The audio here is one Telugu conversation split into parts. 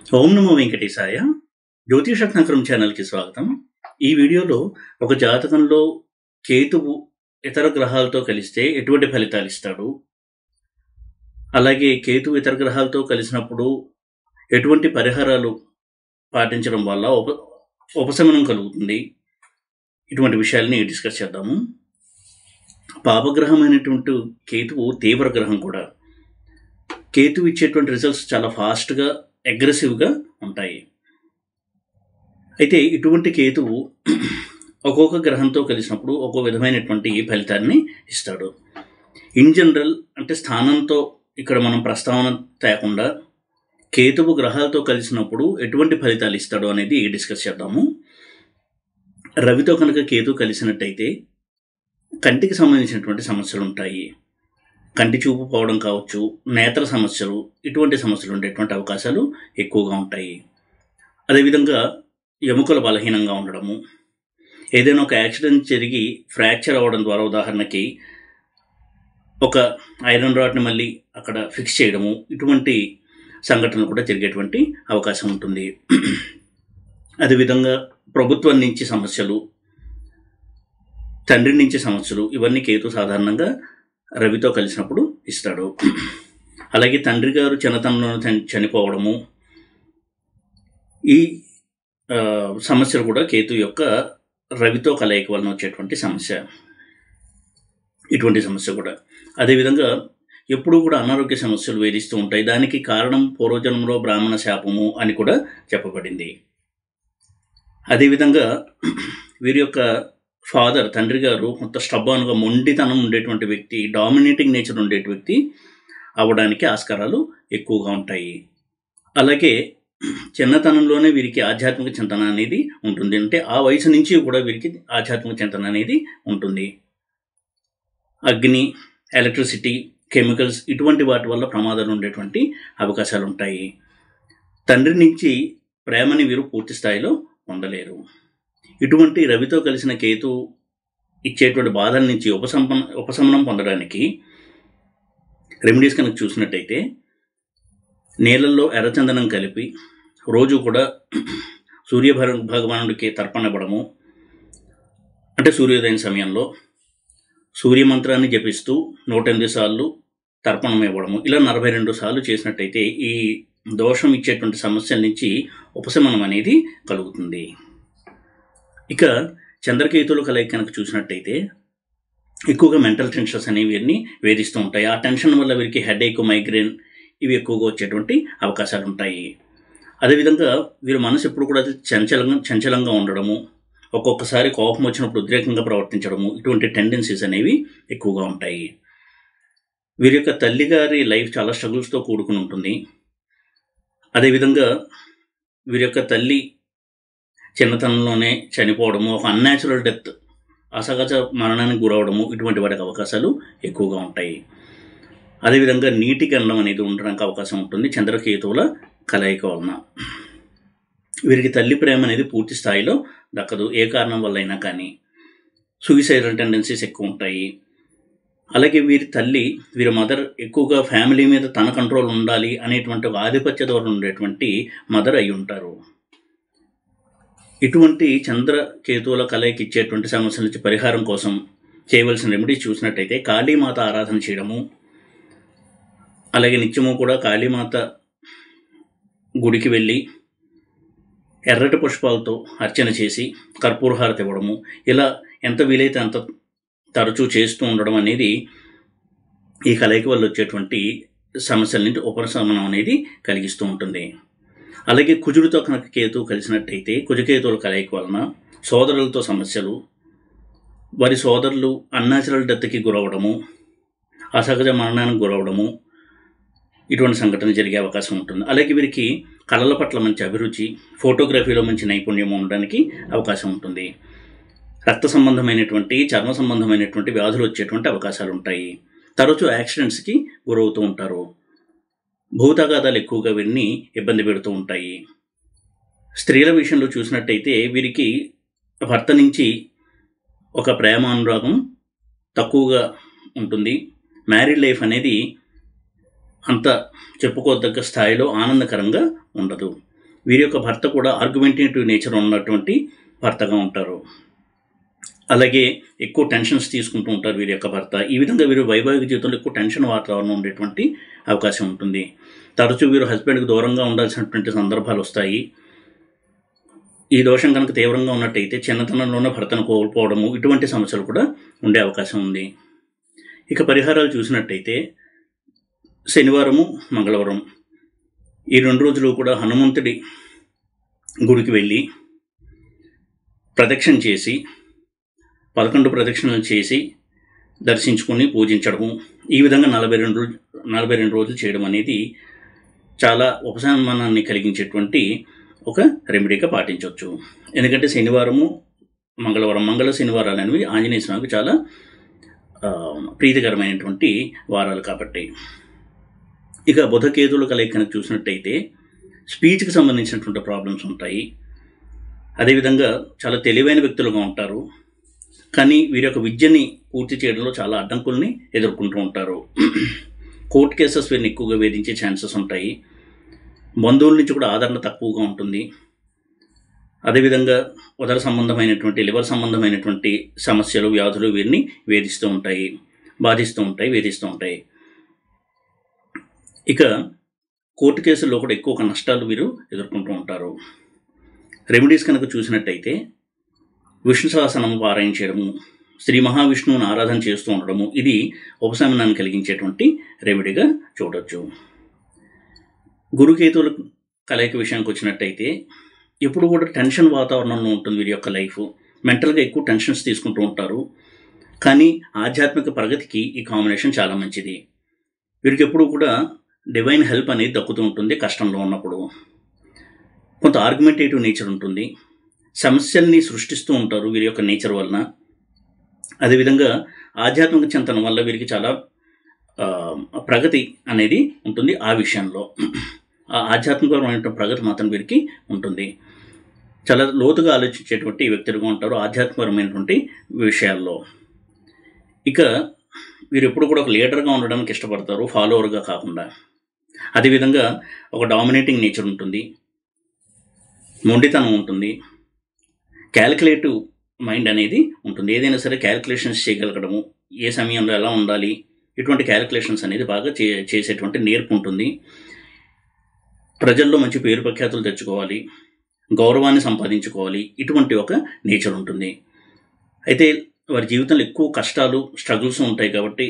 ఓం నమో వెంకటేశాయ జ్యోతిషరత్నాకరం ఛానల్కి స్వాగతం ఈ వీడియోలో ఒక జాతకంలో కేతువు ఇతర గ్రహాలతో కలిస్తే ఎటువంటి ఫలితాలు ఇస్తాడు అలాగే కేతువు ఇతర గ్రహాలతో కలిసినప్పుడు ఎటువంటి పరిహారాలు పాటించడం వల్ల ఉప ఉపశమనం కలుగుతుంది ఇటువంటి విషయాల్ని డిస్కస్ చేద్దాము పాపగ్రహమైనటువంటి కేతువు తీవ్ర గ్రహం కూడా కేతువు ఇచ్చేటువంటి రిజల్ట్స్ చాలా ఫాస్ట్గా అగ్రెసివ్గా ఉంటాయి అయితే ఇటువంటి కేతువు ఒక్కొక్క గ్రహంతో కలిసినప్పుడు ఒక్కో విధమైనటువంటి ఫలితాన్ని ఇస్తాడు ఇన్ జనరల్ అంటే స్థానంతో ఇక్కడ మనం ప్రస్తావన తేకుండా కేతువు గ్రహాలతో కలిసినప్పుడు ఎటువంటి ఫలితాలు ఇస్తాడు అనేది డిస్కస్ చేద్దాము రవితో కనుక కేతు కలిసినట్టయితే కంటికి సంబంధించినటువంటి సమస్యలు ఉంటాయి కంటి చూపు పోవడం కావచ్చు నేత్ర సమస్యలు ఇటువంటి సమస్యలు ఉండేటువంటి అవకాశాలు ఎక్కువగా ఉంటాయి అదేవిధంగా ఎముకలు బలహీనంగా ఉండడము ఏదైనా ఒక యాక్సిడెంట్ జరిగి ఫ్రాక్చర్ అవ్వడం ద్వారా ఉదాహరణకి ఒక ఐరన్ రాడ్ని మళ్ళీ అక్కడ ఫిక్స్ చేయడము ఇటువంటి సంఘటనలు కూడా జరిగేటువంటి అవకాశం ఉంటుంది అదేవిధంగా ప్రభుత్వం నుంచి సమస్యలు తండ్రి నుంచి సమస్యలు ఇవన్నీ కేతు సాధారణంగా రవితో కలిసినప్పుడు ఇస్తాడు అలాగే తండ్రి గారు చిన్నతనంలో చని- చనిపోవడము ఈ ఆ, సమస్యలు కూడా కేతు యొక్క రవితో కలయిక వలన వచ్చేటువంటి సమస్య ఇటువంటి సమస్య కూడా అదేవిధంగా ఎప్పుడూ కూడా అనారోగ్య సమస్యలు వేధిస్తూ ఉంటాయి దానికి కారణం పూర్వజన్మలో బ్రాహ్మణ శాపము అని కూడా చెప్పబడింది అదేవిధంగా వీరి యొక్క ఫాదర్ తండ్రి గారు కొంత స్టబ్బాన్గా మొండితనం ఉండేటువంటి వ్యక్తి డామినేటింగ్ నేచర్ ఉండే వ్యక్తి అవ్వడానికి ఆస్కారాలు ఎక్కువగా ఉంటాయి అలాగే చిన్నతనంలోనే వీరికి ఆధ్యాత్మిక చింతన అనేది ఉంటుంది అంటే ఆ వయసు నుంచి కూడా వీరికి ఆధ్యాత్మిక చింతన అనేది ఉంటుంది అగ్ని ఎలక్ట్రిసిటీ కెమికల్స్ ఇటువంటి వాటి వల్ల ప్రమాదాలు ఉండేటువంటి అవకాశాలు ఉంటాయి తండ్రి నుంచి ప్రేమని వీరు పూర్తి స్థాయిలో పొందలేరు ఇటువంటి రవితో కలిసిన కేతు ఇచ్చేటువంటి బాధల నుంచి ఉపశమన ఉపశమనం పొందడానికి రెమెడీస్ కనుక చూసినట్టయితే నీళ్ళల్లో ఎర్రచందనం కలిపి రోజు కూడా సూర్య భగ- భగవానుడికి తర్పణివ్వడము అంటే సూర్యోదయం సమయంలో సూర్య మంత్రాన్ని జపిస్తూ నూట ఎనిమిది సార్లు తర్పణం ఇవ్వడము ఇలా నలభై రెండు సార్లు చేసినట్టయితే ఈ దోషం ఇచ్చేటువంటి సమస్యల నుంచి ఉపశమనం అనేది కలుగుతుంది ఇక చంద్రకేతులు కలయిక కనుక చూసినట్టయితే ఎక్కువగా మెంటల్ టెన్షన్స్ అనేవి అన్ని వేధిస్తూ ఉంటాయి ఆ టెన్షన్ వల్ల వీరికి హెడేక్ మైగ్రేన్ ఇవి ఎక్కువగా వచ్చేటువంటి అవకాశాలు ఉంటాయి అదేవిధంగా వీరి మనసు ఎప్పుడు కూడా చంచలంగా చంచలంగా ఉండడము ఒక్కొక్కసారి కోపం వచ్చినప్పుడు ఉద్రేకంగా ప్రవర్తించడము ఇటువంటి టెండెన్సీస్ అనేవి ఎక్కువగా ఉంటాయి వీరి యొక్క తల్లిగారి లైఫ్ చాలా స్ట్రగుల్స్తో కూడుకుని ఉంటుంది అదేవిధంగా వీరి యొక్క తల్లి చిన్నతనంలోనే చనిపోవడము ఒక అన్యాచురల్ డెత్ అసహజ మరణానికి గురవడము ఇటువంటి వాటికి అవకాశాలు ఎక్కువగా ఉంటాయి అదేవిధంగా నీటి గండం అనేది ఉండడానికి అవకాశం ఉంటుంది చంద్రకేతువుల కలయిక వలన వీరికి తల్లి ప్రేమ అనేది పూర్తి స్థాయిలో దక్కదు ఏ కారణం వల్ల అయినా కానీ సూయిసైడల్ టెండెన్సీస్ ఎక్కువ ఉంటాయి అలాగే వీరి తల్లి వీరి మదర్ ఎక్కువగా ఫ్యామిలీ మీద తన కంట్రోల్ ఉండాలి అనేటువంటి ఒక ఆధిపత్య ధోరణి ఉండేటువంటి మదర్ అయి ఉంటారు ఇటువంటి చంద్ర కేతువుల కలయిక ఇచ్చేటువంటి సమస్యల నుంచి పరిహారం కోసం చేయవలసిన రెమెడీ చూసినట్టయితే కాళీమాత ఆరాధన చేయడము అలాగే నిత్యము కూడా కాళీమాత గుడికి వెళ్ళి ఎర్రటి పుష్పాలతో అర్చన చేసి కర్పూరహారతి ఇవ్వడము ఇలా ఎంత వీలైతే అంత తరచూ చేస్తూ ఉండడం అనేది ఈ కలయిక వల్ల వచ్చేటువంటి సమస్యల నుంచి ఉపశమనం అనేది కలిగిస్తూ ఉంటుంది అలాగే కుజుడితో కనుక కేతు కలిసినట్టయితే కుజకేతువుల కలయిక వలన సోదరులతో సమస్యలు వారి సోదరులు అన్యాచురల్ డెత్కి గురవడము అసహజ మరణానికి గురవడము ఇటువంటి సంఘటన జరిగే అవకాశం ఉంటుంది అలాగే వీరికి కళల పట్ల మంచి అభిరుచి ఫోటోగ్రఫీలో మంచి నైపుణ్యం ఉండడానికి అవకాశం ఉంటుంది రక్త సంబంధమైనటువంటి చర్మ సంబంధమైనటువంటి వ్యాధులు వచ్చేటువంటి అవకాశాలు ఉంటాయి తరచూ యాక్సిడెంట్స్కి గురవుతూ ఉంటారు భూతగాదాలు ఎక్కువగా వీరిని ఇబ్బంది పెడుతూ ఉంటాయి స్త్రీల విషయంలో చూసినట్టయితే వీరికి భర్త నుంచి ఒక ప్రేమ అనురాగం తక్కువగా ఉంటుంది మ్యారీడ్ లైఫ్ అనేది అంత చెప్పుకోదగ్గ స్థాయిలో ఆనందకరంగా ఉండదు వీరి యొక్క భర్త కూడా ఆర్గ్యుమెంటేటివ్ నేచర్ ఉన్నటువంటి భర్తగా ఉంటారు అలాగే ఎక్కువ టెన్షన్స్ తీసుకుంటూ ఉంటారు వీరి యొక్క భర్త ఈ విధంగా వీరు వైవాహిక జీవితంలో ఎక్కువ టెన్షన్ వాతావరణం ఉండేటువంటి అవకాశం ఉంటుంది తరచూ వీరు హస్బెండ్కి దూరంగా ఉండాల్సినటువంటి సందర్భాలు వస్తాయి ఈ దోషం కనుక తీవ్రంగా ఉన్నట్టయితే చిన్నతనంలోనే భర్తను కోల్పోవడము ఇటువంటి సమస్యలు కూడా ఉండే అవకాశం ఉంది ఇక పరిహారాలు చూసినట్టయితే శనివారము మంగళవారం ఈ రెండు రోజులు కూడా హనుమంతుడి గుడికి వెళ్ళి ప్రదక్షిణ చేసి పదకొండు ప్రదక్షిణలు చేసి దర్శించుకుని పూజించడము ఈ విధంగా నలభై రెండు రోజు నలభై రెండు రోజులు చేయడం అనేది చాలా ఉపశమనాన్ని కలిగించేటువంటి ఒక రెమెడీగా పాటించవచ్చు ఎందుకంటే శనివారము మంగళవారం మంగళ శనివారాలు అనేవి ఆంజనేయ స్వామికి చాలా ఆ, ప్రీతికరమైనటువంటి వారాలు కాబట్టి ఇక బుధకేతువుల కలయిక కనుక చూసినట్టయితే స్పీచ్కి సంబంధించినటువంటి ప్రాబ్లమ్స్ ఉంటాయి అదేవిధంగా చాలా తెలివైన వ్యక్తులుగా ఉంటారు కానీ వీరి యొక్క విద్యని పూర్తి చేయడంలో చాలా అడ్డంకుల్ని ఎదుర్కొంటూ ఉంటారు కోర్టు కేసెస్ వీరిని ఎక్కువగా వేధించే ఛాన్సెస్ ఉంటాయి బంధువుల నుంచి కూడా ఆదరణ తక్కువగా ఉంటుంది అదేవిధంగా ఉదర సంబంధమైనటువంటి లివర్ సంబంధమైనటువంటి సమస్యలు వ్యాధులు వీరిని వేధిస్తూ ఉంటాయి బాధిస్తూ ఉంటాయి వేధిస్తూ ఉంటాయి ఇక కోర్టు కేసుల్లో కూడా ఎక్కువ నష్టాలు వీరు ఎదుర్కొంటూ ఉంటారు రెమెడీస్ కనుక చూసినట్టయితే విష్ణు సహస్రనామం పారాయణ చేయడము శ్రీ మహావిష్ణువుని ఆరాధన చేస్తూ ఉండడము ఇది ఉపశమనాన్ని కలిగించేటువంటి రెమెడీగా చూడొచ్చు గురుకేతువుల కలయిక విషయానికి వచ్చినట్టయితే ఎప్పుడు కూడా టెన్షన్ వాతావరణంలో ఉంటుంది వీరి యొక్క లైఫ్ మెంటల్గా ఎక్కువ టెన్షన్స్ తీసుకుంటూ ఉంటారు కానీ ఆధ్యాత్మిక ప్రగతికి ఈ కాంబినేషన్ చాలా మంచిది వీరికి ఎప్పుడు కూడా డివైన్ హెల్ప్ అనేది దక్కుతూ ఉంటుంది కష్టంలో ఉన్నప్పుడు కొంత ఆర్గ్యుమెంటేటివ్ నేచర్ ఉంటుంది సమస్యల్ని సృష్టిస్తూ ఉంటారు వీరి యొక్క నేచర్ వలన అదేవిధంగా ఆధ్యాత్మిక చింతన వల్ల వీరికి చాలా ఆ, ప్రగతి అనేది ఉంటుంది ఆ విషయంలో ఆ ఆధ్యాత్మికమైన ప్రగతి మాత్రం వీరికి ఉంటుంది చాలా లోతుగా ఆలోచించేటువంటి వ్యక్తులుగా ఉంటారు ఆధ్యాత్మికమైనటువంటి విషయాల్లో ఇక వీరు ఎప్పుడు కూడా ఒక లీడర్గా ఉండడానికి ఇష్టపడతారు ఫాలోవర్గా కాకుండా అదేవిధంగా ఒక డామినేటింగ్ నేచర్ ఉంటుంది మొండితనం ఉంటుంది క్యాలిక్యులేటివ్ మైండ్ అనేది ఉంటుంది ఏదైనా సరే క్యాలిక్యులేషన్స్ చేయగలగడము ఏ సమయంలో ఎలా ఉండాలి ఇటువంటి క్యాలిక్యులేషన్స్ అనేది బాగా చే చేసేటువంటి నేర్పు ఉంటుంది ప్రజల్లో మంచి పేరు ప్రఖ్యాతులు తెచ్చుకోవాలి గౌరవాన్ని సంపాదించుకోవాలి ఇటువంటి ఒక నేచర్ ఉంటుంది అయితే వారి జీవితంలో ఎక్కువ కష్టాలు స్ట్రగుల్స్ ఉంటాయి కాబట్టి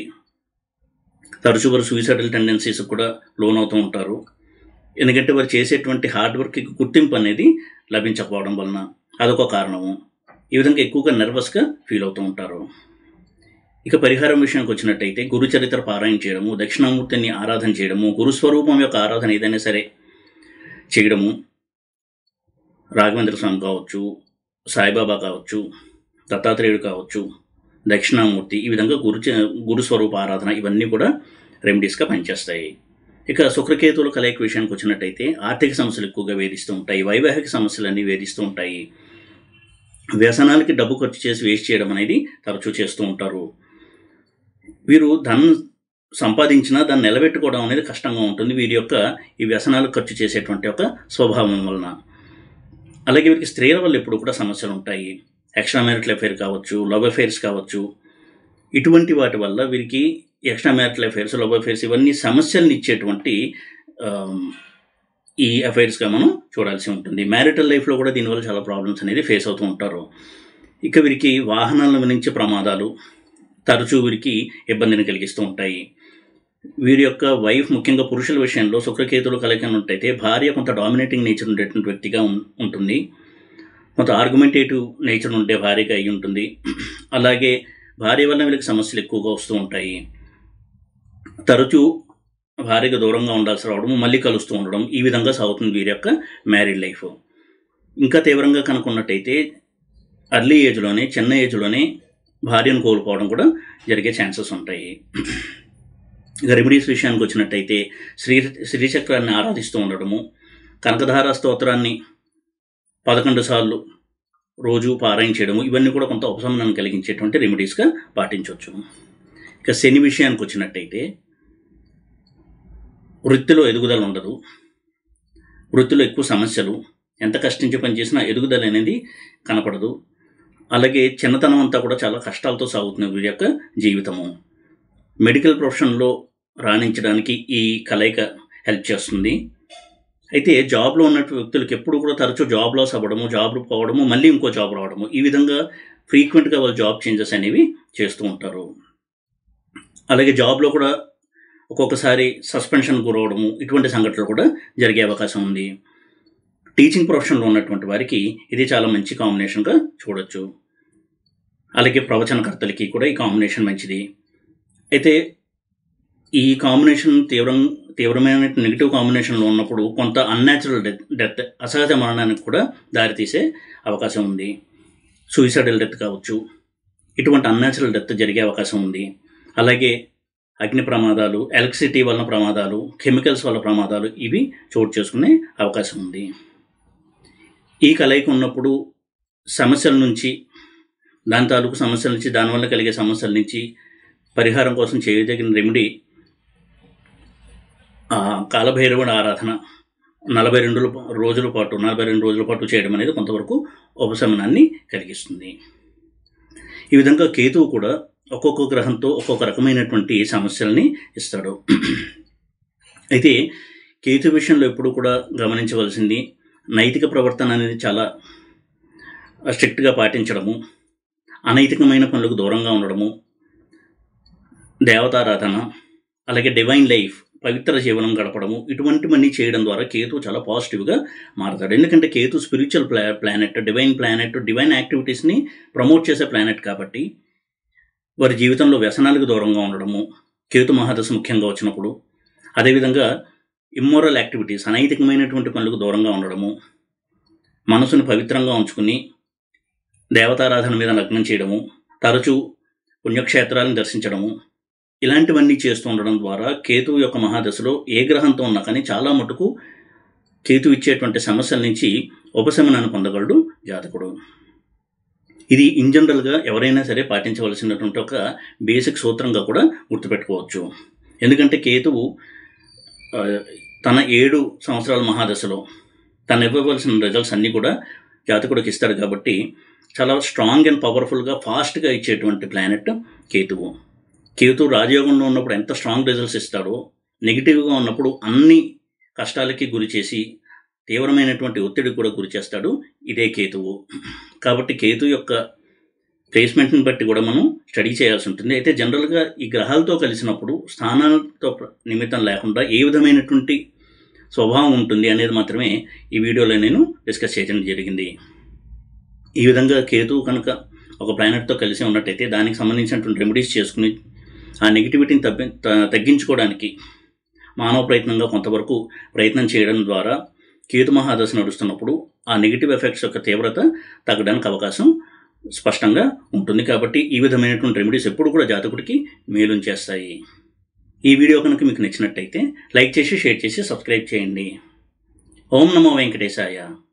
తరచూ వారు సూసైడల్ టెండెన్సీస్ కూడా లోన్ అవుతూ ఉంటారు ఎందుకంటే వారు చేసేటువంటి హార్డ్ వర్క్కి గుర్తింపు అనేది లభించకపోవడం వలన అదొక కారణము ఈ విధంగా ఎక్కువగా నర్వస్గా ఫీల్ అవుతూ ఉంటారు ఇక పరిహారం విషయానికి వచ్చినట్టయితే గురు చరిత్ర పారాయణ చేయడము దక్షిణామూర్తిని ఆరాధన చేయడము గురుస్వరూపం యొక్క ఆరాధన ఏదైనా సరే చేయడము రాఘవేంద్ర స్వామి కావచ్చు సాయిబాబా కావచ్చు దత్తాత్రేయుడు కావచ్చు దక్షిణామూర్తి ఈ విధంగా గురు చ- గురుస్వరూప ఆరాధన ఇవన్నీ కూడా రెమెడీస్గా పనిచేస్తాయి ఇక శుక్రకేతువుల కలయిక విషయానికి వచ్చినట్టయితే ఆర్థిక సమస్యలు ఎక్కువగా వేధిస్తూ ఉంటాయి వైవాహిక సమస్యలన్నీ వేధిస్తూ ఉంటాయి వ్యసనాలకి డబ్బు ఖర్చు చేసి వేస్ట్ చేయడం అనేది తరచూ చేస్తూ ఉంటారు వీరు ధనం సంపాదించినా దాన్ని నిలబెట్టుకోవడం అనేది కష్టంగా ఉంటుంది వీరి యొక్క ఈ వ్యసనాలు ఖర్చు చేసేటువంటి ఒక స్వభావం వలన అలాగే వీరికి స్త్రీల వల్ల ఎప్పుడు కూడా సమస్యలు ఉంటాయి ఎక్స్ట్రా మ్యారిటల్ అఫైర్ కావచ్చు లవ్ అఫైర్స్ కావచ్చు ఇటువంటి వాటి వల్ల వీరికి extra marital affairs love affairs ఇవన్నీ సమస్యలను ఇచ్చేటువంటి ఆమ్, ఈ అఫైర్స్గా మనం చూడాల్సి ఉంటుంది మ్యారిటల్ లైఫ్లో కూడా దీనివల్ల చాలా ప్రాబ్లమ్స్ అనేది ఫేస్ అవుతూ ఉంటారు ఇక వీరికి వాహనాల నుంచి ప్రమాదాలు తరచూ వీరికి ఇబ్బందిని కలిగిస్తూ ఉంటాయి వీరి యొక్క వైఫ్ ముఖ్యంగా పురుషుల విషయంలో శుక్రకేతులు కలిగి ఉన్నట్టయితే భార్య కొంత డామినేటింగ్ నేచర్ ఉండేటువంటి వ్యక్తిగా ఉం- ఉంటుంది కొంత ఆర్గ్యుమెంటేటివ్ నేచర్ ఉండే భార్యగా అయి ఉంటుంది అలాగే భార్య వల్ల వీళ్ళకి సమస్యలు ఎక్కువగా వస్తూ ఉంటాయి తరచూ భార్యకు దూరంగా ఉండాల్సి రావడం మళ్ళీ కలుస్తూ ఉండడం ఈ విధంగా సాగుతుంది వీరి యొక్క మ్యారీడ్ లైఫ్ ఇంకా తీవ్రంగా కనుక్కున్నట్టయితే అర్లీ ఏజ్లోనే చిన్న ఏజ్లోనే భార్యను కోల్పోవడం కూడా జరిగే ఛాన్సెస్ ఉంటాయి ఇక రెమెడీస్ విషయానికి వచ్చినట్టయితే శ్రీ శ్రీచక్రాన్ని ఆరాధిస్తూ ఉండడము కనకధార స్తోత్రాన్ని పదకొండు సార్లు రోజు పారాయణ చేయడము ఇవన్నీ కూడా కొంత ఉపశమనాన్ని కలిగించేటువంటి రెమెడీస్గా పాటించవచ్చు ఇక శని విషయానికి వచ్చినట్టయితే వృత్తిలో ఎదుగుదల ఉండదు వృత్తిలో ఎక్కువ సమస్యలు ఎంత కష్టించి పనిచేసినా ఎదుగుదల అనేది కనపడదు అలాగే చిన్నతనం అంతా కూడా చాలా కష్టాలతో సాగుతుంది వీరి యొక్క జీవితము మెడికల్ ప్రొఫెషన్లో రాణించడానికి ఈ కలయిక హెల్ప్ చేస్తుంది అయితే జాబ్లో ఉన్నటువంటి వ్యక్తులకు ఎప్పుడు కూడా తరచూ జాబ్ లాస్ అవ్వడము జాబ్ పోవడము మళ్ళీ ఇంకో జాబ్ రావడము ఈ విధంగా ఫ్రీక్వెంట్గా వాళ్ళు జాబ్ చేంజెస్ అనేవి చేస్తూ ఉంటారు అలాగే జాబ్లో కూడా ఒక్కొక్కసారి సస్పెన్షన్ గురవడము ఇటువంటి సంఘటనలు కూడా జరిగే అవకాశం ఉంది టీచింగ్ ప్రొఫెషన్లో ఉన్నటువంటి వారికి ఇది చాలా మంచి కాంబినేషన్గా చూడొచ్చు అలాగే ప్రవచనకర్తలకి కూడా ఈ కాంబినేషన్ మంచిది అయితే ఈ కాంబినేషన్ తీవ్రం తీవ్రమైన నెగిటివ్ కాంబినేషన్లో ఉన్నప్పుడు కొంత అన్యాచురల్ డెత్ డెత్ అసహజ మరణానికి కూడా దారితీసే అవకాశం ఉంది సూయిసైడల్ డెత్ కావచ్చు ఇటువంటి అన్యాచురల్ డెత్ జరిగే అవకాశం ఉంది అలాగే అగ్ని ప్రమాదాలు ఎలక్ట్రిసిటీ వలన ప్రమాదాలు కెమికల్స్ వల్ల ప్రమాదాలు ఇవి చోటు చేసుకునే అవకాశం ఉంది ఈ కలయిక ఉన్నప్పుడు సమస్యల నుంచి దాని తాలూకు సమస్యల నుంచి దానివల్ల కలిగే సమస్యల నుంచి పరిహారం కోసం చేయదగిన రెమెడీ ఆ, కాలభైరవుడి ఆరాధన నలభై రెండు రోజుల పాటు నలభై రెండు రోజుల పాటు చేయడం అనేది కొంతవరకు ఉపశమనాన్ని కలిగిస్తుంది ఈ విధంగా కేతువు కూడా ఒక్కొక్క గ్రహంతో ఒక్కొక్క రకమైనటువంటి సమస్యల్ని ఇస్తాడు అయితే కేతు విషయంలో ఎప్పుడు కూడా గమనించవలసింది నైతిక ప్రవర్తన అనేది చాలా స్ట్రిక్ట్గా పాటించడము అనైతికమైన పనులకు దూరంగా ఉండడము దేవతారాధన అలాగే డివైన్ లైఫ్ పవిత్ర జీవనం గడపడము ఇటువంటివన్నీ చేయడం ద్వారా కేతు చాలా పాజిటివ్గా మారతాడు ఎందుకంటే Ketu spiritual pla planet divine planet divine యాక్టివిటీస్ని ప్రమోట్ చేసే ప్లానెట్ కాబట్టి వారి జీవితంలో వ్యసనాలకు దూరంగా ఉండడము కేతు మహాదశ ముఖ్యంగా వచ్చినప్పుడు అదేవిధంగా ఇమ్మోరల్ యాక్టివిటీస్ అనైతికమైనటువంటి పనులకు దూరంగా ఉండడము మనసును పవిత్రంగా ఉంచుకుని దేవతారాధన మీద లగ్నం చేయడము తరచూ పుణ్యక్షేత్రాలను దర్శించడము ఇలాంటివన్నీ చేస్తూ ఉండడం ద్వారా కేతువు యొక్క మహాదశలో ఏ గ్రహంతో ఉన్నా కానీ చాలా మటుకు కేతు ఇచ్చేటువంటి సమస్యల నుంచి ఉపశమనాన్ని పొందగలడు జాతకుడు ఇది ఇన్ జనరల్గా ఎవరైనా సరే పాటించవలసినటువంటి ఒక బేసిక్ సూత్రంగా కూడా గుర్తుపెట్టుకోవచ్చు ఎందుకంటే కేతువు ఆ, తన ఏడు సంవత్సరాల మహాదశలో తను ఇవ్వవలసిన రిజల్ట్స్ అన్నీ కూడా జాతకుడికి ఇస్తాడు కాబట్టి చాలా స్ట్రాంగ్ అండ్ పవర్ఫుల్గా ఫాస్ట్గా ఇచ్చేటువంటి ప్లానెట్ కేతువు కేతు రాజయోగంలో ఉన్నప్పుడు ఎంత స్ట్రాంగ్ రిజల్ట్స్ ఇస్తాడో నెగిటివ్గా ఉన్నప్పుడు అన్ని కష్టాలకి గురి చేసి తీవ్రమైనటువంటి ఒత్తిడికి కూడా గురి చేస్తాడు ఇదే కేతువు కాబట్టి కేతు యొక్క ప్లేస్మెంట్ని బట్టి కూడా మనం స్టడీ చేయాల్సి ఉంటుంది అయితే జనరల్గా ఈ గ్రహాలతో కలిసినప్పుడు స్థానాలతో ప్ర- నిమిత్తం లేకుండా ఏ విధమైనటువంటి స్వభావం ఉంటుంది అనేది మాత్రమే ఈ వీడియోలో నేను డిస్కస్ చేయడం జరిగింది ఈ విధంగా కేతు కనుక ఒక ప్లానెట్తో కలిసి ఉన్నట్టయితే దానికి సంబంధించినటువంటి రెమెడీస్ చేసుకుని ఆ నెగిటివిటీని తగ్గి త- తగ్గించుకోవడానికి మానవ ప్రయత్నంగా కొంతవరకు ప్రయత్నం చేయడం ద్వారా కేతు మహాదశ నడుస్తున్నప్పుడు ఆ నెగిటివ్ ఎఫెక్ట్స్ యొక్క తీవ్రత తగ్గడానికి అవకాశం స్పష్టంగా ఉంటుంది కాబట్టి ఈ విధమైనటువంటి రెమెడీస్ ఎప్పుడు కూడా జాతకుడికి మేలు చేస్తాయి ఈ వీడియో కనుక మీకు నచ్చినట్టయితే లైక్ చేసి షేర్ చేసి సబ్స్క్రైబ్ చేయండి ఓం నమో వెంకటేశాయ